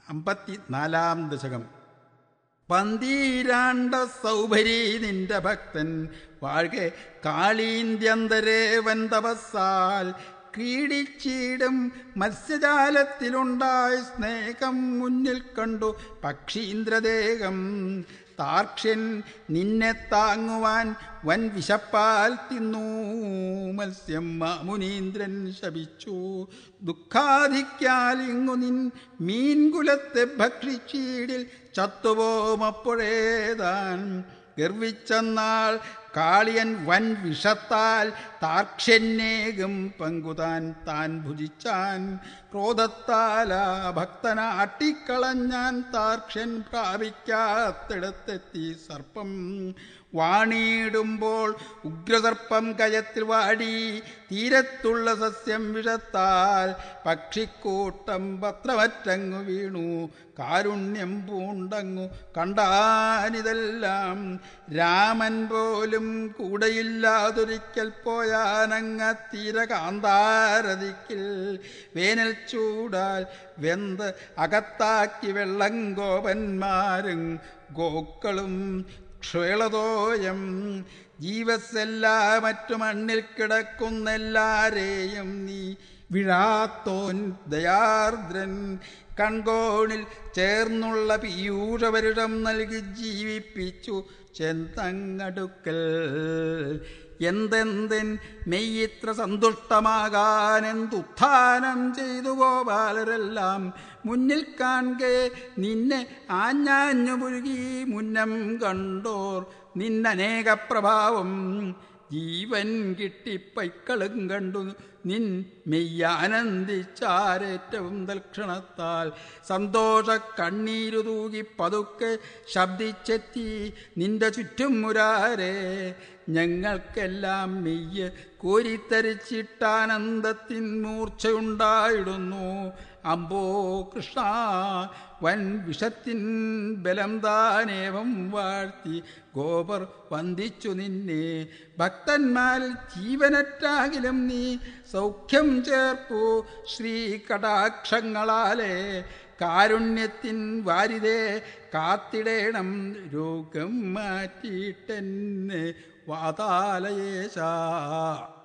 അമ്പത്തിനാലാം ദശകം പന്തീരാണ്ട സൗഭരി നിന്റെ ഭക്തൻ വാഴ്ക കാളീന്ത്യന്തരേ വന്തവസാൽ ക്രീഡിച്ചീടും മത്സ്യജാലത്തിലുണ്ടായ സ്നേഹം മുന്നിൽ കണ്ടു പക്ഷീന്ദ്രദേഹം താർക്ഷ്യൻ നിന്നെ താങ്ങുവാൻ വൻ വിശപ്പാൽ തിന്നു മത്സ്യം മുനീന്ദ്രൻ ശപിച്ചു ദുഃഖാധിക്കാൽ ഇങ്ങു നിൻ മീൻകുലത്തെ ഭക്ഷിച്ചീടിൽ ചത്തുപോമപ്പോഴേതാൻ ഗർവിച്ചെന്നാൾ കാളിയൻ വൻ വിഷത്താൽ താർക്ഷ്യന്നേകും പങ്കുതാൻ താൻ ഭുജിച്ചാൻ ക്രോധത്താല ഭക്തന അട്ടിക്കളഞ്ഞാൻ താർക്ഷ്യൻ പ്രാപിക്കാത്തിടത്തെത്തി സർപ്പം വാണിയിടുമ്പോൾ ഉഗ്രസർപ്പം കയത്തിൽ വാടി തീരത്തുള്ള സസ്യം വിഷത്താൽ പക്ഷിക്കൂട്ടം പത്രമറ്റങ്ങു വീണു കാരുണ്യം പൂണ്ടങ്ങു കണ്ടാനിതെല്ലാം രാമൻ പോലും കൂടെയില്ലാതൊരിക്കൽ പോയാനങ്ങ തീര കാന്താരതിക്കിൽ വേനൽ ചൂടാൽ വെന്ത് അകത്താക്കി വെള്ളം ഗോപന്മാരും ഗോക്കളും ക്ഷേളതോയം ജീവസ്സെല്ലാം മറ്റു മണ്ണിൽ കിടക്കുന്നെല്ലാരെയും നീ വിഴാത്തോൻ ദയാർദ്രൻ കൺകോണിൽ ചേർന്നുള്ള പീയൂഷപരിഷം നൽകി ജീവിപ്പിച്ചു ചെന്തങ്ങടുക്കൽ എന്തെന്തെൻ മെയ്യിത്ര സന്തുഷ്ടമാകാൻ എന്തുത്ഥാനം ചെയ്തു ഗോപാലരെല്ലാം മുന്നിൽ കാണെ നിന്നെ ആഞ്ഞാഞ്ഞു മുഴുകി മുന്നം കണ്ടോർ നിന്നനേക പ്രഭാവം ജീവൻ കിട്ടി പൈക്കളും കണ്ടു നിൻ മെയ്യാനന്ദിച്ചാരേറ്റവും തൽക്ഷണത്താൽ സന്തോഷ കണ്ണീരു തൂകി പതുക്കെ ശബ്ദിച്ചെത്തി നിന്റെ ചുറ്റും മുരാരെ ഞങ്ങൾക്കെല്ലാം മെയ്യ് കോരിത്തരിച്ചിട്ടാനന്ദത്തിൻ മൂർച്ചയുണ്ടായിടുന്നു അമ്പോ കൃഷ്ണ വൻ വിഷത്തിൻ ബലം താനേവം വാഴ്ത്തി ഗോപർ വന്ദിച്ചു നിന്നെ ഭക്തന്മാരിൽ ജീവനറ്റാകിലും നീ സൗഖ്യം ചേർപ്പു ശ്രീ കടാക്ഷങ്ങളാലേ കാരുണ്യത്തിൻ വാരിതേ കാത്തിടേണം രോഗം മാറ്റിയിട്ടെന്നെ വാതാലയേശ